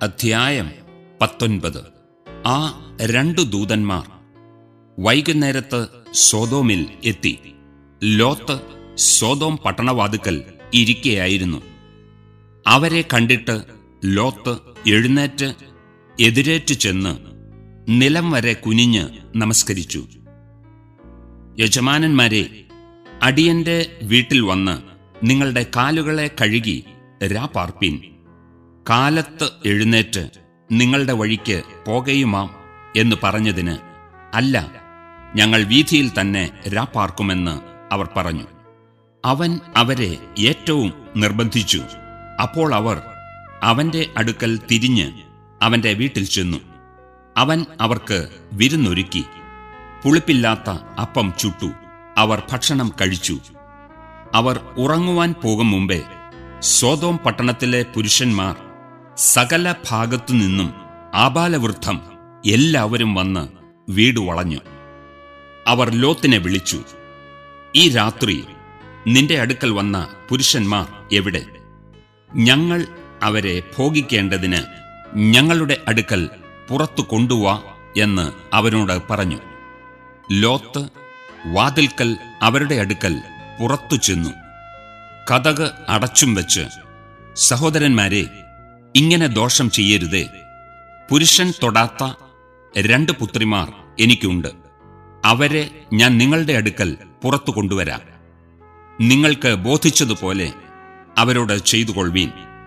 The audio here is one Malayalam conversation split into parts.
അധ്യായം പത്തൊൻപത് ആ രണ്ടു ദൂതന്മാർ വൈകുന്നേരത്ത് സോതോമിൽ എത്തി ലോത്ത് സോതോം പട്ടണവാതുക്കൽ ഇരിക്കയായിരുന്നു അവരെ കണ്ടിട്ട് ലോത്ത് എഴുന്നേറ്റ് എതിരേറ്റു ചെന്ന് നിലം വരെ കുനിഞ്ഞ് നമസ്കരിച്ചു യജമാനന്മാരെ അടിയന്റെ വീട്ടിൽ വന്ന് നിങ്ങളുടെ കാലുകളെ കഴുകി രാപാർപ്പിൻ കാലത്ത് എഴുന്നേറ്റ് നിങ്ങളുടെ വഴിക്ക് പോകയുമാം എന്ന് പറഞ്ഞതിന് അല്ല ഞങ്ങൾ വീഥിയിൽ തന്നെ രാപ്പാർക്കുമെന്ന് അവർ പറഞ്ഞു അവൻ അവരെ ഏറ്റവും നിർബന്ധിച്ചു അപ്പോൾ അവർ അവന്റെ അടുക്കൽ തിരിഞ്ഞ് അവന്റെ വീട്ടിൽ ചെന്നു അവൻ അവർക്ക് വിരുന്നൊരുക്കി പുളിപ്പില്ലാത്ത അപ്പം ചുട്ടു അവർ ഭക്ഷണം കഴിച്ചു അവർ ഉറങ്ങുവാൻ പോകും മുമ്പേ സോതോം പട്ടണത്തിലെ പുരുഷന്മാർ സകല ഭാഗത്തു നിന്നും ആബാലവൃദ്ധം എല്ലാവരും വന്ന് വീട് വളഞ്ഞു അവർ ലോത്തിനെ വിളിച്ചു ഈ രാത്രി നിന്റെ അടുക്കൽ വന്ന പുരുഷന്മാർ എവിടെ ഞങ്ങൾ അവരെ ഭോഗിക്കേണ്ടതിന് ഞങ്ങളുടെ അടുക്കൽ പുറത്തു കൊണ്ടുവാ എന്ന് അവനോട് പറഞ്ഞു ലോത്ത് വാതിൽക്കൽ അവരുടെ അടുക്കൽ പുറത്തു ചെന്നു കഥക് അടച്ചും വെച്ച് സഹോദരന്മാരെ ഇങ്ങനെ ദോഷം ചെയ്യരുതേ പുരുഷൻ തൊടാത്ത രണ്ട് പുത്രിമാർ എനിക്കുണ്ട് അവരെ ഞാൻ നിങ്ങളുടെ അടുക്കൽ പുറത്തു കൊണ്ടുവരാം നിങ്ങൾക്ക് ബോധിച്ചതുപോലെ അവരോട് ചെയ്തു കൊള്ളുവീൻ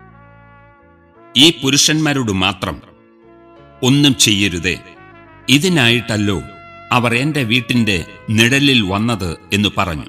ഈ പുരുഷന്മാരോട് മാത്രം ഒന്നും ചെയ്യരുതേ ഇതിനായിട്ടല്ലോ അവർ എന്റെ വീട്ടിന്റെ നിഴലിൽ വന്നത് എന്ന് പറഞ്ഞു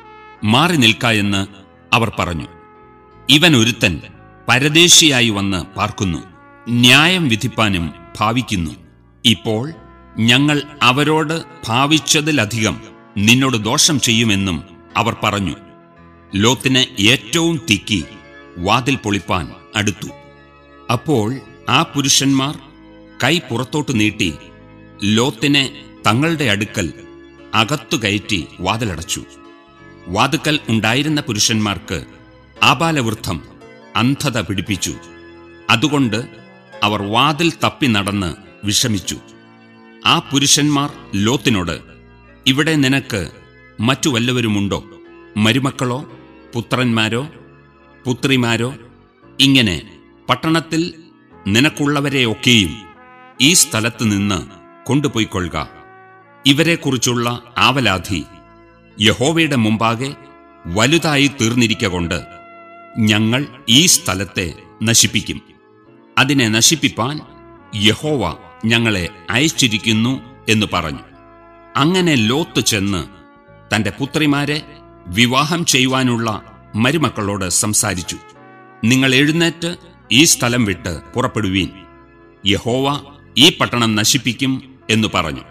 മാറി നിൽക്ക എന്ന് അവർ പറഞ്ഞു ഇവൻ ഒരുത്തൻ പരദേശിയായി വന്ന് പാർക്കുന്നു ന്യായം വിധിപ്പാനും ഭാവിക്കുന്നു ഇപ്പോൾ ഞങ്ങൾ അവരോട് ഭാവിച്ചതിലധികം നിന്നോട് ദോഷം ചെയ്യുമെന്നും അവർ പറഞ്ഞു ലോത്തിനെ ഏറ്റവും തിക്കി വാതിൽ പൊളിപ്പാൻ അടുത്തു അപ്പോൾ ആ പുരുഷന്മാർ കൈ പുറത്തോട്ട് നീട്ടി ലോത്തിനെ തങ്ങളുടെ അടുക്കൽ അകത്തു കയറ്റി വാതിലടച്ചു വാതുക്കൽ ഉണ്ടായിരുന്ന പുരുഷന്മാർക്ക് ആബാലവൃദ്ധം അന്ധത പിടിപ്പിച്ചു അതുകൊണ്ട് അവർ വാതിൽ തപ്പി നടന്ന് വിഷമിച്ചു ആ പുരുഷന്മാർ ലോത്തിനോട് ഇവിടെ നിനക്ക് മറ്റു വല്ലവരുമുണ്ടോ മരുമക്കളോ പുത്രന്മാരോ പുത്രിമാരോ ഇങ്ങനെ പട്ടണത്തിൽ നിനക്കുള്ളവരെയൊക്കെയും ഈ സ്ഥലത്ത് നിന്ന് കൊണ്ടുപോയിക്കൊള്ളുക ഇവരെക്കുറിച്ചുള്ള ആവലാധി യഹോവയുടെ മുമ്പാകെ വലുതായി തീർന്നിരിക്കൊണ്ട് ഞങ്ങൾ ഈ സ്ഥലത്തെ നശിപ്പിക്കും അതിനെ നശിപ്പിപ്പാൻ യഹോവ ഞങ്ങളെ അയച്ചിരിക്കുന്നു എന്ന് പറഞ്ഞു അങ്ങനെ ലോത്ത് ചെന്ന് തന്റെ പുത്രിമാരെ വിവാഹം ചെയ്യുവാനുള്ള മരുമക്കളോട് സംസാരിച്ചു നിങ്ങൾ എഴുന്നേറ്റ് ഈ സ്ഥലം വിട്ട് പുറപ്പെടുവീൻ യഹോവ ഈ പട്ടണം നശിപ്പിക്കും എന്ന് പറഞ്ഞു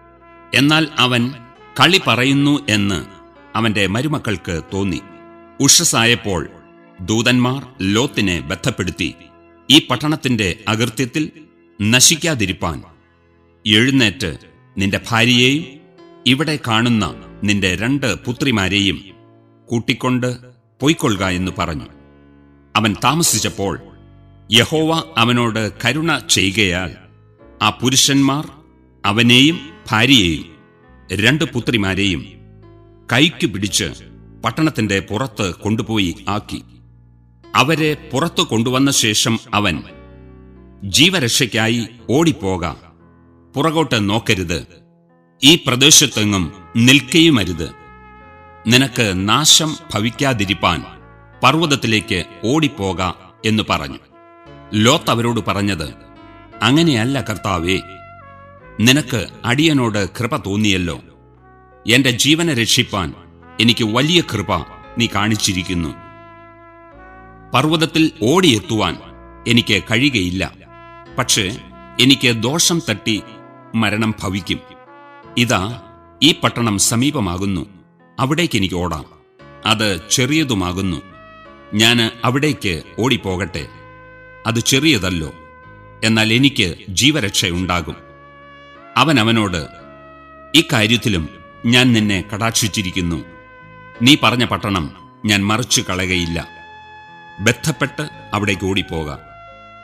എന്നാൽ അവൻ കളി പറയുന്നു എന്ന് അവന്റെ മരുമക്കൾക്ക് തോന്നി ഉഷസായപ്പോൾ ദൂതന്മാർ ലോത്തിനെ ബന്ധപ്പെടുത്തി ഈ പട്ടണത്തിന്റെ അകൃത്യത്തിൽ നശിക്കാതിരിപ്പാൻ എഴുന്നേറ്റ് നിന്റെ ഭാര്യയെയും ഇവിടെ കാണുന്ന നിന്റെ രണ്ട് പുത്രിമാരെയും കൂട്ടിക്കൊണ്ട് പൊയ്ക്കൊള്ളുക എന്ന് പറഞ്ഞു അവൻ താമസിച്ചപ്പോൾ യഹോവ അവനോട് കരുണ ചെയ്യുകയാൽ ആ പുരുഷന്മാർ അവനെയും ഭാര്യയെയും രണ്ട് പുത്രിമാരെയും കൈക്കു പിടിച്ച് പട്ടണത്തിന്റെ പുറത്ത് കൊണ്ടുപോയി ആക്കി അവരെ പുറത്തു കൊണ്ടുവന്ന ശേഷം അവൻ ജീവരക്ഷയ്ക്കായി ഓടിപ്പോക പുറകോട്ട് നോക്കരുത് ഈ പ്രദേശത്തെങ്ങും നിൽക്കുകയുമരുത് നിനക്ക് നാശം ഭവിക്കാതിരിപ്പാൻ പർവ്വതത്തിലേക്ക് ഓടിപ്പോക എന്ന് പറഞ്ഞു ലോത്ത് അവരോട് പറഞ്ഞത് അങ്ങനെയല്ല കർത്താവേ നിനക്ക് അടിയനോട് കൃപ തോന്നിയല്ലോ എന്റെ ജീവനെ രക്ഷിപ്പാൻ എനിക്ക് വലിയ കൃപ നീ കാണിച്ചിരിക്കുന്നു പർവ്വതത്തിൽ ഓടിയെത്തുവാൻ എനിക്ക് കഴിയുകയില്ല പക്ഷേ എനിക്ക് ദോഷം തട്ടി മരണം ഭവിക്കും ഇതാ ഈ പട്ടണം സമീപമാകുന്നു അവിടേക്ക് എനിക്ക് ഓടാം അത് ചെറിയതുമാകുന്നു ഞാൻ അവിടേക്ക് ഓടിപ്പോകട്ടെ അത് ചെറിയതല്ലോ എന്നാൽ എനിക്ക് ജീവരക്ഷയുണ്ടാകും അവൻ അവനോട് ഇക്കാര്യത്തിലും ഞാൻ നിന്നെ കടാക്ഷിച്ചിരിക്കുന്നു നീ പറഞ്ഞ പട്ടണം ഞാൻ മറിച്ചു കളയുകയില്ല ബന്ധപ്പെട്ട് അവിടേക്ക് ഓടിപ്പോക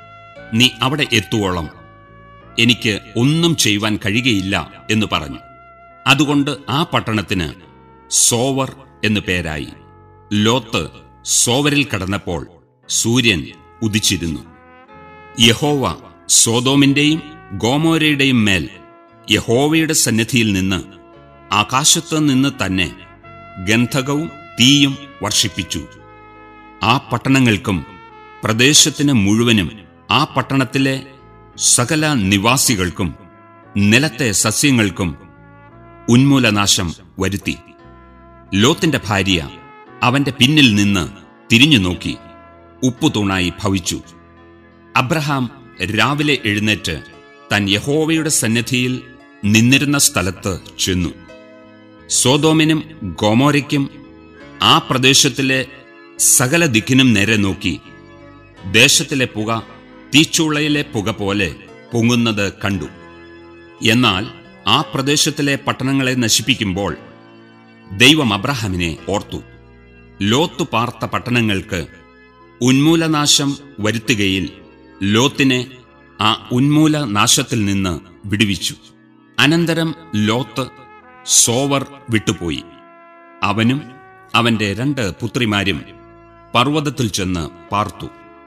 നീ അവിടെ എത്തുവോളം എനിക്ക് ഒന്നും ചെയ്യുവാൻ കഴിയുകയില്ല എന്ന് പറഞ്ഞു അതുകൊണ്ട് ആ പട്ടണത്തിന് സോവർ എന്നു പേരായി ലോത്ത് സോവരിൽ കടന്നപ്പോൾ സൂര്യൻ ഉദിച്ചിരുന്നു യഹോവ സോതോമിന്റെയും ഗോമോരയുടെയും മേൽ യഹോവയുടെ സന്നിധിയിൽ നിന്ന് ആകാശത്ത് നിന്ന് തന്നെ ഗന്ധകവും തീയും വർഷിപ്പിച്ചു ആ പട്ടണങ്ങൾക്കും പ്രദേശത്തിന് മുഴുവനും ആ പട്ടണത്തിലെ സകല നിവാസികൾക്കും നിലത്തെ സസ്യങ്ങൾക്കും ഉന്മൂലനാശം വരുത്തി ലോത്തിന്റെ ഭാര്യ അവന്റെ പിന്നിൽ നിന്ന് തിരിഞ്ഞു നോക്കി ഉപ്പുതൂണായി ഭവിച്ചു അബ്രഹാം രാവിലെ എഴുന്നേറ്റ് താൻ യഹോവയുടെ സന്നിധിയിൽ നിന്നിരുന്ന സ്ഥലത്ത് ചെന്നു സോതോമിനും ഗോമോരയ്ക്കും ആ പ്രദേശത്തിലെ സകല ദിക്കിനും നേരെ നോക്കി ദേശത്തിലെ പുക തീച്ചൂളയിലെ പുക പോലെ പൊങ്ങുന്നത് കണ്ടു എന്നാൽ ആ പ്രദേശത്തിലെ പട്ടണങ്ങളെ നശിപ്പിക്കുമ്പോൾ ദൈവം അബ്രഹാമിനെ ഓർത്തു ലോത്ത് പാർത്ത പട്ടണങ്ങൾക്ക് ഉന്മൂലനാശം വരുത്തുകയിൽ ലോത്തിനെ ആ ഉന്മൂലനാശത്തിൽ നിന്ന് വിടുവിച്ചു അനന്തരം ലോത്ത് സോവർ വിട്ടുപോയി അവനും അവന്റെ രണ്ട് പുത്രിമാരും പർവ്വതത്തിൽ ചെന്ന് പാർത്തു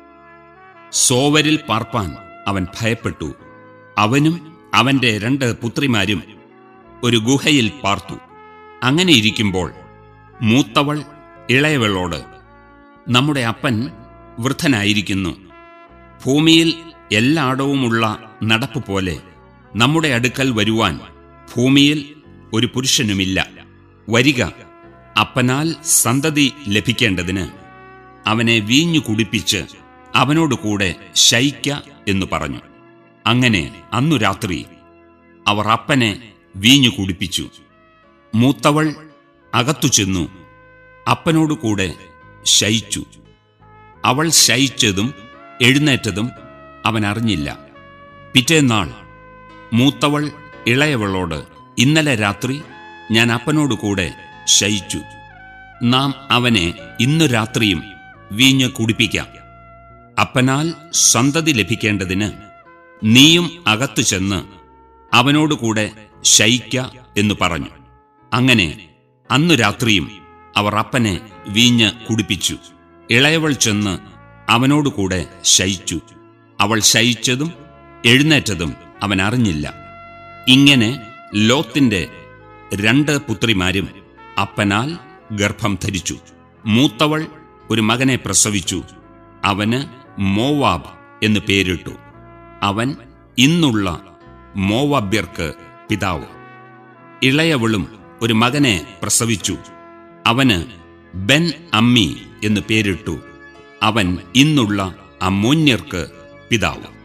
സോവരിൽ പാർപ്പാൻ അവൻ ഭയപ്പെട്ടു അവനും അവന്റെ രണ്ട് പുത്രിമാരും ഒരു ഗുഹയിൽ പാർത്തു അങ്ങനെ ഇരിക്കുമ്പോൾ മൂത്തവൾ ഇളയവളോട് നമ്മുടെ അപ്പൻ വൃദ്ധനായിരിക്കുന്നു ഭൂമിയിൽ എല്ലായിടവുമുള്ള നടപ്പ് പോലെ നമ്മുടെ അടുക്കൽ വരുവാൻ ഭൂമിയിൽ ഒരു പുരുഷനുമില്ല വരിക അപ്പനാൽ സന്തതി ലഭിക്കേണ്ടതിന് അവനെ വീഞ്ഞു കുടിപ്പിച്ച് അവനോട് കൂടെ ശയിക്ക എന്നു പറഞ്ഞു അങ്ങനെ അന്നു രാത്രി അവർ അപ്പനെ വീഞ്ഞു കുടിപ്പിച്ചു മൂത്തവൾ അകത്തു ചെന്നു അപ്പനോടു കൂടെ ശയിച്ചു അവൾ ശയിച്ചതും എഴുന്നേറ്റതും അവൻ അറിഞ്ഞില്ല പിറ്റേന്നാൾ മൂത്തവൾ ഇളയവളോട് ഇന്നലെ രാത്രി ഞാൻ അപ്പനോടു കൂടെ ശയിച്ചു നാം അവനെ ഇന്നു രാത്രിയും വീഞ്ഞ് കുടിപ്പിക്കാം അപ്പനാൽ സന്തതി ലഭിക്കേണ്ടതിന് നീയും അകത്തു ചെന്ന് അവനോടുകൂടെ ശയിക്ക എന്നു പറഞ്ഞു അങ്ങനെ അന്നു രാത്രിയും അവർ അപ്പനെ വീഞ്ഞ് കുടിപ്പിച്ചു ഇളയവൾ ചെന്ന് അവനോടുകൂടെ ശയിച്ചു അവൾ ശയിച്ചതും എഴുന്നേറ്റതും അവൻ അറിഞ്ഞില്ല ഇങ്ങനെ ലോത്തിന്റെ രണ്ട് പുത്രിമാരും അപ്പനാൽ ഗർഭം ധരിച്ചു മൂത്തവൾ ഒരു മകനെ പ്രസവിച്ചു അവന് മോവാബ് എന്ന് പേരിട്ടു അവൻ ഇന്നുള്ള മോവാബ്യർക്ക് പിതാവ് ഇളയവളും ഒരു മകനെ പ്രസവിച്ചു അവന് ബെൻ അമ്മി എന്ന് പേരിട്ടു അവൻ ഇന്നുള്ള അമ്മോന്യർക്ക് പിതാവ്